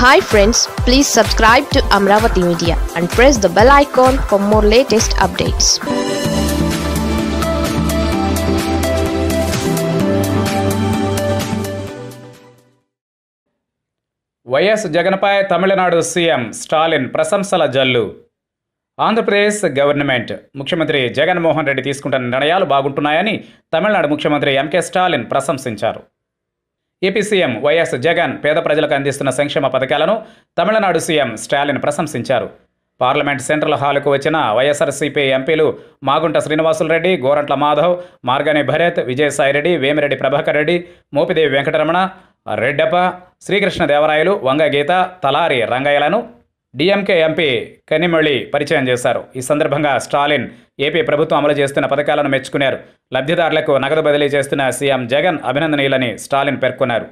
hi friends please subscribe to Amaravati media and press the bell icon for more latest updates YS జగన్పై Tamil Nadu CM Stalin ప్రశంసల జల్లు Andhra Pradesh government ముఖ్యమంత్రి జగన్మోహన్ రెడ్డి తీసుకుంటున్న నిర్ణయాలు బాగుంటున్నాయని తమిళనాడు ముఖ్యమంత్రి ఎంకే స్టాలిన్ ప్రశంసించారు ఏపీ సీఎం వైఎస్ జగన్ పేద ప్రజలకు అందిస్తున్న సంక్షేమ పథకాలను తమిళనాడు సీఎం స్టాలిన్ ప్రశంసించారు పార్లమెంట్ సెంట్రల్ హాలుకు వచ్చిన వైఎస్ఆర్సీపీ ఎంపీలు మాగుంట శ్రీనివాసులరెడ్డి గోరంట్ల మాధవ్ మార్గాని భరత్ విజయసాయిరెడ్డి వేమిరెడ్డి ప్రభాకర్ రెడ్డి మోపిదేవి వెంకటరమణ రెడ్డప్ప శ్రీకృష్ణదేవరాయలు వంగ గీత తలారి రంగయ్యలను డిఎంకే ఎంపీ కనిమొళి పరిచయం చేశారు ఈ సందర్భంగా స్టాలిన్ ఏపీ ప్రభుత్వం అమలు చేస్తున్న పథకాలను మెచ్చుకున్నారు లబ్ధిదారులకు నగదు బదిలీ చేస్తున్న సీఎం జగన్ అభినందనీయులని స్టాలిన్ పేర్కొన్నారు